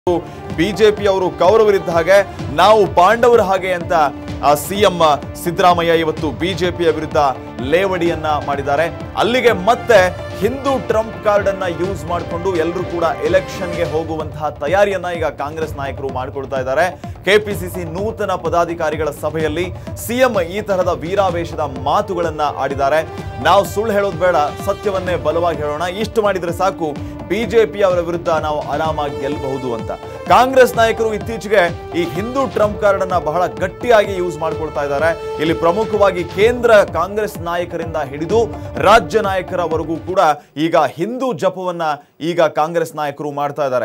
BJP ಅವರು ಕೌರವರಿದ್ದ ಹಾಗೆ ನಾವು ಪಾಂಡವರ ಹಾಗೆ ಅಂತ ಸಿಎಂ ಸಿದ್ದರಾಮಯ್ಯ ಇವತ್ತು ಬಿಜೆಪಿಯ ವಿರುದ್ಧ ಲೇವಡಿಯನ್ನ ಮಾಡಿದ್ದಾರೆ ಅಲ್ಲಿಗೆ ಮತ್ತೆ ಹಿಂದೂ ಟ್ರಂಪ್ ಕಾರ್ಡ್ ಅನ್ನ ಯೂಸ್ ಮಾಡಿಕೊಂಡು ಎಲ್ಲರೂ ಕೂಡ ಎಲೆಕ್ಷನ್ಗೆ ಹೋಗುವಂತಹ ತಯಾರಿಯನ್ನ ಈಗ ಕಾಂಗ್ರೆಸ್ ನಾಯಕರು ಮಾಡ್ಕೊಳ್ತಾ ಇದ್ದಾರೆ ಕೆಪಿಸಿಸಿ ನೂತನ ಪದಾಧಿಕಾರಿಗಳ ಸಭೆಯಲ್ಲಿ ಸಿಎಂ ಈ ತರಹದ ವೀರಾವೇಶದ ಮಾತುಗಳನ್ನ ಆಡಿದ್ದಾರೆ ನಾವು ಸುಳ್ಳು ಹೇಳೋದು ಬೇಡ ಸತ್ಯವನ್ನೇ ಬಲವಾಗಿ ಹೇಳೋಣ ಇಷ್ಟು ಮಾಡಿದ್ರೆ ಸಾಕು ಬಿಜೆಪಿ ಅವರ ವಿರುದ್ಧ ನಾವು ಆರಾಮಾಗಿ ಗೆಲ್ಲಬಹುದು ಅಂತ ಕಾಂಗ್ರೆಸ್ ನಾಯಕರು ಇತ್ತೀಚೆಗೆ ಈ ಹಿಂದೂ ಟ್ರಂಪ್ ಕಾರ್ಡ್ ಅನ್ನ ಬಹಳ ಗಟ್ಟಿಯಾಗಿ ಯೂಸ್ ಮಾಡ್ಕೊಳ್ತಾ ಇದ್ದಾರೆ ಇಲ್ಲಿ ಪ್ರಮುಖವಾಗಿ ಕೇಂದ್ರ ಕಾಂಗ್ರೆಸ್ ನಾಯಕರಿಂದ ಹಿಡಿದು ರಾಜ್ಯ ನಾಯಕರವರೆಗೂ ಕೂಡ ಈಗ ಹಿಂದೂ ಜಪವನ್ನ ಈಗ ಕಾಂಗ್ರೆಸ್ ನಾಯಕರು ಮಾಡ್ತಾ ಇದ್ದಾರೆ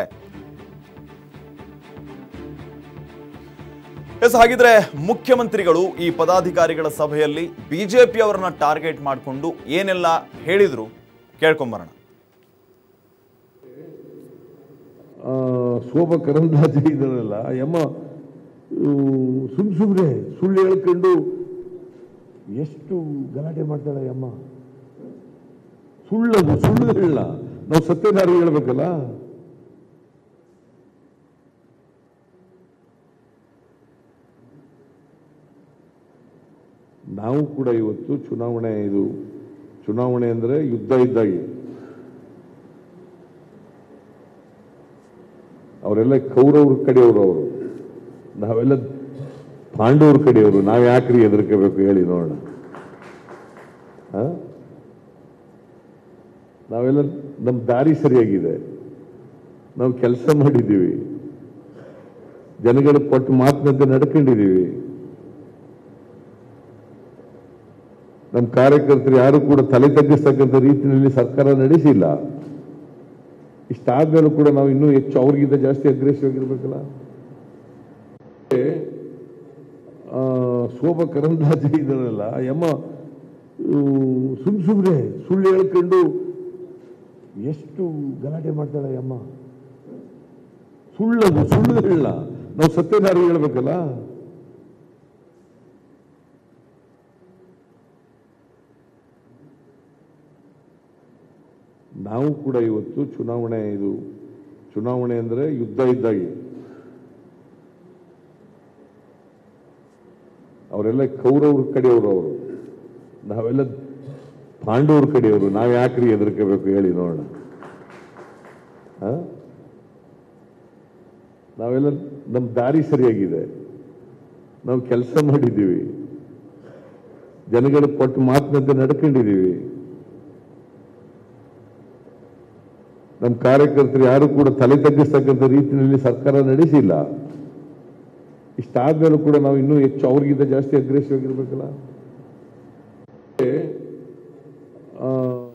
ಎಸ್ ಹಾಗಿದ್ರೆ ಮುಖ್ಯಮಂತ್ರಿಗಳು ಈ ಪದಾಧಿಕಾರಿಗಳ ಸಭೆಯಲ್ಲಿ ಬಿಜೆಪಿ ಅವರನ್ನ ಟಾರ್ಗೆಟ್ ಮಾಡಿಕೊಂಡು ಏನೆಲ್ಲ ಹೇಳಿದ್ರು ಕೇಳ್ಕೊಂಬರೋಣ ಆ, ಶೋಭಾ ಕರಂದ್ಲಾಜೆ ಇದ್ದಾರಲ್ಲ ಯಮ್ಮ ಸುಮ್ ಸುಮ್ಮನೆ ಸುಳ್ಳು ಹೇಳ್ಕೊಂಡು ಎಷ್ಟು ಗಲಾಟೆ ಮಾಡ್ತಾಳೆ ಯಮ್ಮ ಸುಳ್ಳದು ಸುಳ್ಳು ಹೇಳ ನಾವು ಸತ್ಯನಾರು ಹೇಳ್ಬೇಕಲ್ಲ ನಾವು ಕೂಡ ಇವತ್ತು ಚುನಾವಣೆ ಇದು ಚುನಾವಣೆ ಅಂದ್ರೆ ಯುದ್ಧ ಇದ್ದಾಗೆ ಅವರೆಲ್ಲ ಕೌರವ್ರ ಕಡೆಯವರು ಅವರು ನಾವೆಲ್ಲ ಪಾಂಡವ್ರ ಕಡೆಯವರು ನಾವು ಯಾಕ್ರಿ ಹೆದರ್ಕೋಬೇಕು ಹೇಳಿ ನೋಡೋಣ ಆ? ನಾವೆಲ್ಲ ನಮ್ಮ ದಾರಿ ಸರಿಯಾಗಿದೆ ನಾವು ಕೆಲಸ ಮಾಡಿದ್ದೀವಿ ಜನಗಳ ಕೊಟ್ಟು ಮಾತಿನಂತೆ ನಡ್ಕೊಂಡಿದ್ದೀವಿ ನಮ್ಮ ಕಾರ್ಯಕರ್ತರು ಯಾರು ಕೂಡ ತಲೆ ತಗ್ಗಿಸ್ತಕ್ಕಂಥ ರೀತಿಯಲ್ಲಿ ಸರ್ಕಾರ ನಡೆಸಿಲ್ಲ ಇಷ್ಟಾದ್ಮೇಲೂ ಕೂಡ ನಾವು ಇನ್ನೂ ಹೆಚ್ಚು ಅವ್ರಿಗಿಂತ ಜಾಸ್ತಿ ಅಗ್ರೆಸಿವ್ ಆಗಿರ್ಬೇಕಲ್ಲ ಆ, ಶೋಭಾ ಕರಂದ್ಲಾಜೆ ಇದ್ದಾರಲ್ಲ ಯಮ್ಮ ಸುಮ್ ಸುಮ್ಮನೆ ಸುಳ್ಳು ಹೇಳ್ಕೊಂಡು ಎಷ್ಟು ಗಲಾಟೆ ಮಾಡ್ತಾಳೆ ಯಮ್ಮ ಸುಳ್ಳದು ಸುಳ್ಳು ಹೇಳ ನಾವು ಸತ್ಯನಾರು ಹೇಳ್ಬೇಕಲ್ಲ ನಾವು ಕೂಡ ಇವತ್ತು ಚುನಾವಣೆ ಇದು ಚುನಾವಣೆ ಅಂದ್ರೆ ಯುದ್ಧ ಇದ್ದಾಗೆ ಅವರೆಲ್ಲ ಕೌರವ್ರ ಕಡೆಯವರು ಅವರು ನಾವೆಲ್ಲ ಪಾಂಡವ್ರ ಕಡೆಯವರು ನಾವು ಯಾಕ್ರಿ ಹೆದರ್ಕೋಬೇಕು ಹೇಳಿ ನೋಡೋಣ ಆ? ನಾವೆಲ್ಲ ನಮ್ಮ ದಾರಿ ಸರಿಯಾಗಿದೆ ನಾವು ಕೆಲಸ ಮಾಡಿದ್ದೀವಿ ಜನಗಳ ಕೊಟ್ಟು ಮಾತಿನಂತೆ ನಡ್ಕೊಂಡಿದ್ದೀವಿ ನಮ್ಮ ಕಾರ್ಯಕರ್ತರು ಯಾರು ಕೂಡ ತಲೆ ತಗ್ಗಿಸ್ತಕ್ಕಂಥ ರೀತಿಯಲ್ಲಿ ಸರ್ಕಾರ ನಡೆಸಿಲ್ಲ ಇಷ್ಟಾದ್ಮೇಲೂ ಕೂಡ ನಾವು ಇನ್ನೂ ಹೆಚ್ಚು ಅವ್ರಿಗಿಂತ ಜಾಸ್ತಿ ಅಗ್ರೆಸಿವ್ ಆಗಿರ್ಬೇಕಲ್ಲ ಆ,